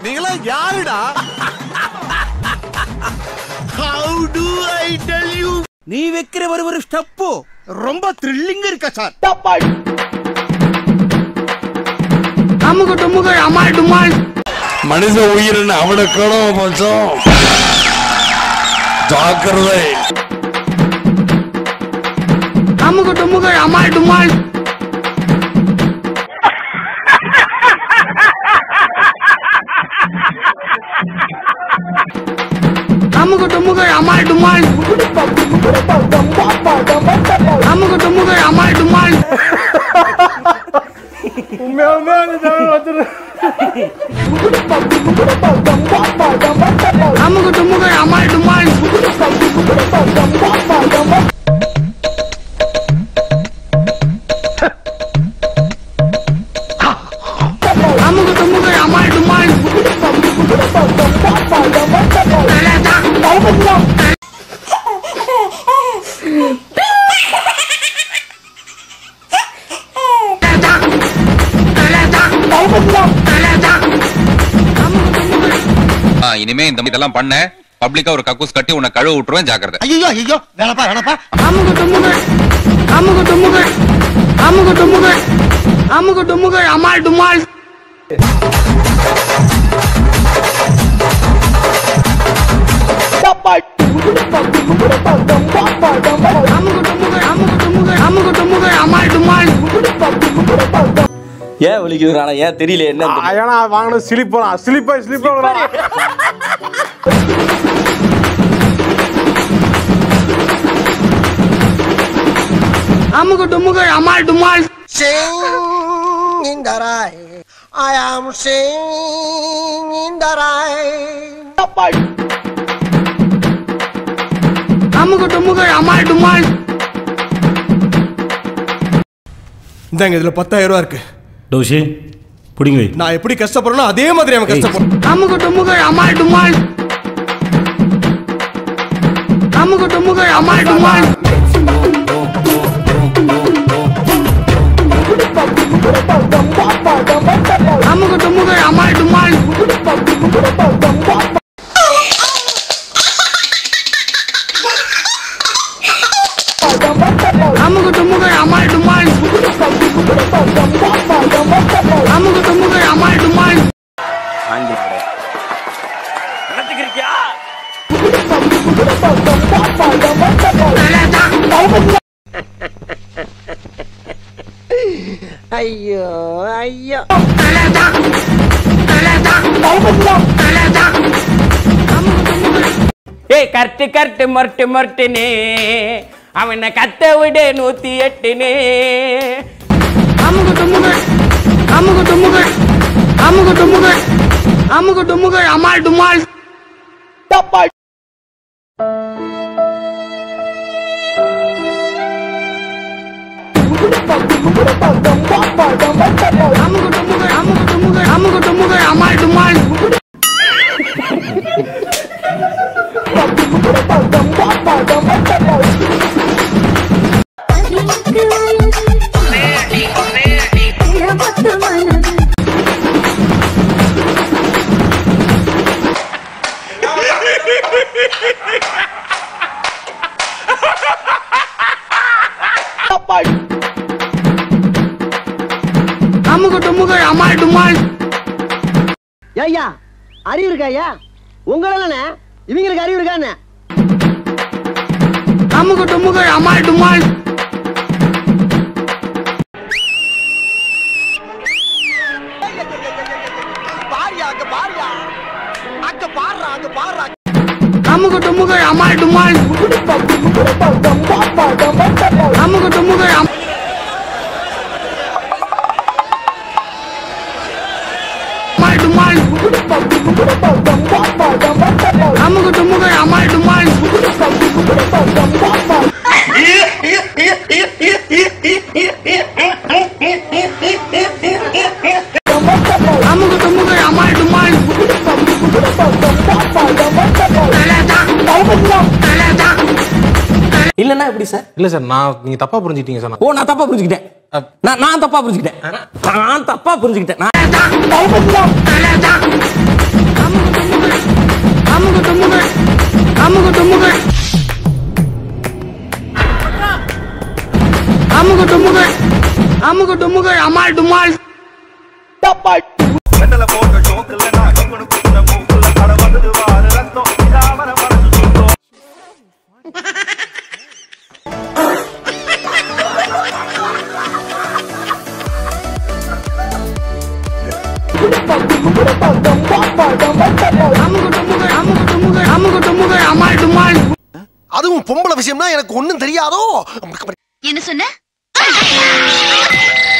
நீங்களா யாருடா how do I tell you நீ வைக்கிற ஒரு ஒரு ஸ்டெப்பு ரொம்ப த்ரில்லிங் இருக்கா சார் அமுகு டுமுகு அமால் டுமால் மனித உயிரின் அவனுக்கணும் கொஞ்சம் ஜாக்கிரதை அமுகு டுமுகு அமால் டுமால் அமுகு டுமுகு அமால் டுமால் அமுகு டுமுகு அமால் டுமால் அமுகு டுமுகு அமால் டுமால் அமுகு டுமுகு அமால் டுமால் ஆ, இனிமே இந்த இதெல்லாம் பண்ண பப்ளிக்கா ஒரு கக்கூஸ் கட்டி உன்னை கழுவ விட்டுருவேன் ஜாக்கிரதை ஐயோ ஐயோ வேலைப்பா வேலைப்பா அமுகு டுமுகு அமுகு டுமுகு அமுகு டுமுகு அமுகு டுமுகு அமால் டுமால் அமுகு டுமுகு அமுகு டுமுகு அமுகு டுமுகு அமால் டுமால் ஏன் வலிக்குதுறானா ஏன் தெரியல என்ன ஏன்னா வாங்கினது ஸ்லிப்பர் ஸ்லிப்பர் ஸ்லிப்பர் அமுகு டுமுகு அமால் டுமால் Sing in the rain. I am singing in the rain. அமுகு டுமுகு அமால் டுமால் இந்தாங்க இதுல பத்தாயிரம் ரூபா இருக்கு டோஷி பிடிங்க வை நான் எப்படி கஷ்டப்படுறேனோ அதே மாதிரி அவன் கஷ்டப்படுறான் அமுகு டுமுகு அமால் டுமால் அமுகு டுமுகு அமால் டுமால் அமுகு டுமுகு அமால் டுமால் அமுகு டுமுகு அமால் டுமால் அமுகு டுமுகு அமால் டுமால் ஐயோ ஐயோ ஏய் கரெக்ட் கரெக்ட் மொரட்டு மொரட்டுனே அவனை கத்த விடு நூத்தி எட்டுனே அமுகு டுமுகு அமுகு டுமுகு அமுகு டுமுகு அமுகு டுமுகு அமால் டுமால் அமுகு டுமுகு அமுகு டுமுகு அமுகு டுமுகு அமால் டுமால் அமுகு டுமுகு அமால் டுமால் ஐயா அறிவு இருக்கா ஐயா உங்களால இவங்களுக்கு அறிவு இருக்கான்னு அமுகு டுமுகு அமால் டுமால் பாரியா அங்க பாரியா அங்க பாடுறா அங்க பாடுறா அமுகு டுமுகு அமால் டுமால் அமுகு டுமுகு அம்- அமால் டுமால் அமுகு டுமுகு அமால் டுமால் அமுகு டுமுகு அமால் டுமால் இல்லன்னா எப்படி சார் இல்ல சார் நான் நீங்க தப்பா புரிஞ்சுட்டீங்க சார் ஓ நான் தப்பா புரிஞ்சுக்கிட்டேன் நான் நான் தப்பா புரிஞ்சுக்கிட்டேன் நான் தப்பா புரிஞ்சுக்கிட்டேன் நான் அமுக்கு டுமுக்கு அமால் டுமால் அமுக்கு டுமுக்கு அமுக்கு டுமுக்கு அமுக்கு டுமுக்கு அமால் டுமால் அதுவும் பொம்பளை விஷயம்னா எனக்கு ஒண்ணும் தெரியாதோ என்ன சொன்ன